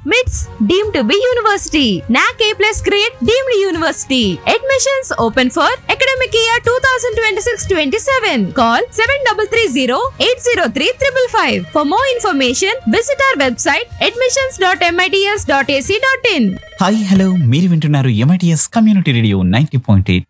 మిట్స్ deem to be university NAAC A plus grade deemed university admissions open for academic year two thousand twenty six twenty seven call seven double three zero eight zero three triple five for more information visit our website admissions dot MITS dot AC dot in hi hello మీరు వింటున్నారు MITS community radio ninety point eight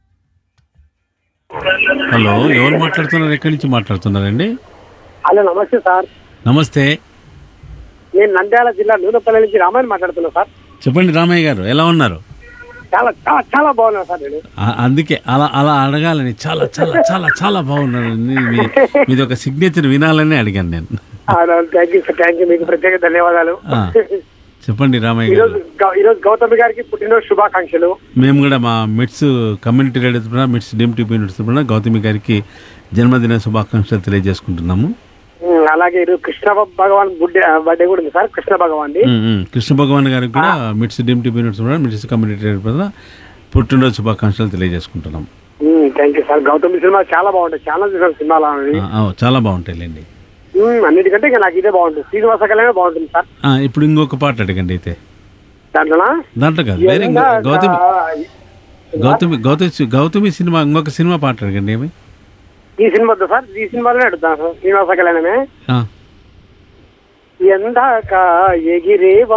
hello ఎవరు మాట్లాడుతున్నారు ఎక్కడి నుంచి మాట్లాడుతున్నారండి hello నమస్తే sir నమస్తే నేను నంద్యాల జిల్లా నూనెపల్లి నుంచి రామాయణ మాట్లాడుతున్నా సార్ చెప్పండి రామయ్య గారు ఎలా ఉన్నారు చాలా చాలా చాలా బాగున్నా సార్ నేను ఆ- అందుకే అలా అలా అడగాలని చాలా చాలా చాలా చాలా బాగున్నారండి మీ మీది ఒక సిగ్నేచర్ వినాలని అడిగాను నేను thank you sir thank you మీకు ప్రత్యేక ధన్యవాదాలు ఆ, చెప్పండి రామయ్య ఈరోజు గారు గౌ- ఈరోజు గౌతమి గారికి పుట్టినరోజు శుభాకాంక్షలు మేము కూడా మా మిట్స్ కమ్యూనిటీ రేడియో తరపున మిట్స్ డిమ్ టీపీ తరపున గౌతమి గారికి జన్మదిన శుభాకాంక్షలు తెలియజేసుకుంటున్నాము ఉమ్, అలాగే ఈరోజు కృష్ణ భగవాన్ బుడ్డే బర్త్డే కూడా ఉంది సార్ కృష్ణ భగవాన్ ఉమ్, ఉమ్. కృష్ణ భగవాన్ గారికి కూడా మిట్స్ డిమ్ టీపీ తరపున మిట్స్ కమ్యూనిటీ రేడియో తరపున పుట్టినరోజు శుభాకాంక్షలు తెలియజేసుకుంటున్నాం thank you sir Gautami cinema చాలా బాగుంటుంది చాలా చూసాను సినిమాలు అనేది ఆ, ఆ, చాలా బాగుంటాయిలేండి ఉమ్, అన్నిటికంటే ఇంకా నాకు ఇదే బాగుంటుంది శ్రీనివాస కళ్యాణ్ బాగుంటుంది సార్ ఆ, ఇప్పుడు ఇంకొక పాట అడగండి అయితే దాంట్లోనా దాంట్లో కాదు వేరే ఇంకో- గౌతమి గౌతమి గౌతమి గౌతమి సినిమా ఇంకొక సినిమా పాట అడగండి ఏమి ఈ సినిమా వద్దా సార్ ఈ సినిమాలోనే అడుగుతాను సార్ శ్రీనివాస కళ్యాణమే ఆ, ఎందాక ఎగిరే